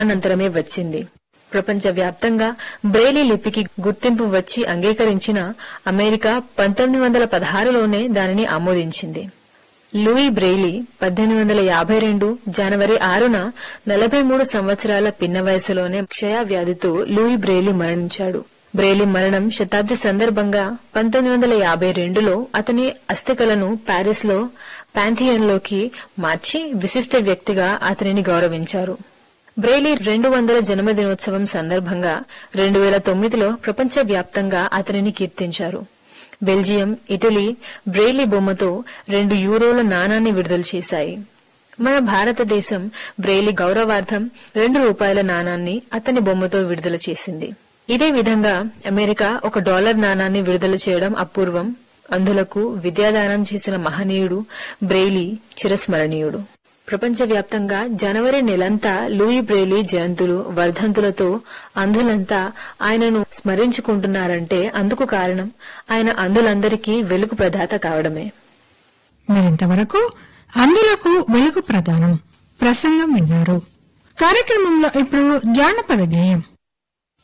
అనంతరమే వచ్చింది ప్రపంచవ్యాప్తంగా బ్రెయిలీ లిపికి గుర్తింపు వచ్చి అంగీకరించిన అమెరికా పంతొమ్మిది వందల పదహారులోనే దానిని ఆమోదించింది లూయి బ్రెయిలీ పద్దెనిమిది వందల యాభై రెండు జనవరి ఆరున నలభై మూడు సంవత్సరాల పిన్న వయసులోనే క్షయ వ్యాధితో లూయి బ్రెయిలీ మరణించాడు బ్రెయిలీ మరణం శతాబ్ది సందర్భంగా పంతొమ్మిది వందల యాభై రెండులో అతని అస్థికలను ప్యారిస్ లో లోకి మార్చి విశిష్ట వ్యక్తిగా అతనిని గౌరవించారు బ్రెయిలీ రెండు వందల జన్మదినోత్సవం సందర్భంగా రెండు వేల తొమ్మిదిలో ప్రపంచవ్యాప్తంగా అతనిని కీర్తించారు బెల్జియం ఇటలీ బ్రెయిలీ బొమ్మతో రెండు యూరోల నాణాన్ని విడుదల చేశాయి మన భారతదేశం బ్రెయిలీ గౌరవార్థం రెండు రూపాయల నాణాన్ని అతని బొమ్మతో విడుదల చేసింది ఇదే విధంగా అమెరికా ఒక డాలర్ నాణాన్ని విడుదల చేయడం అపూర్వం అందులకు విద్యాదానం చేసిన మహనీయుడు బ్రెయిలీ చిరస్మరణీయుడు ప్రపంచవ్యాప్తంగా జనవరి నెలంతా లూయి బ్రెయిలీ జయంతులు వర్ధంతులతో అంధులంతా ఆయనను స్మరించుకుంటున్నారంటే అందుకు కారణం ఆయన అంధులందరికీ వెలుగు ప్రదాత కావడమే మరింతవరకు అందులకు వెలుగు ప్రదానం ప్రసంగం విన్నారు కార్యక్రమంలో ఇప్పుడు జానపద గేయం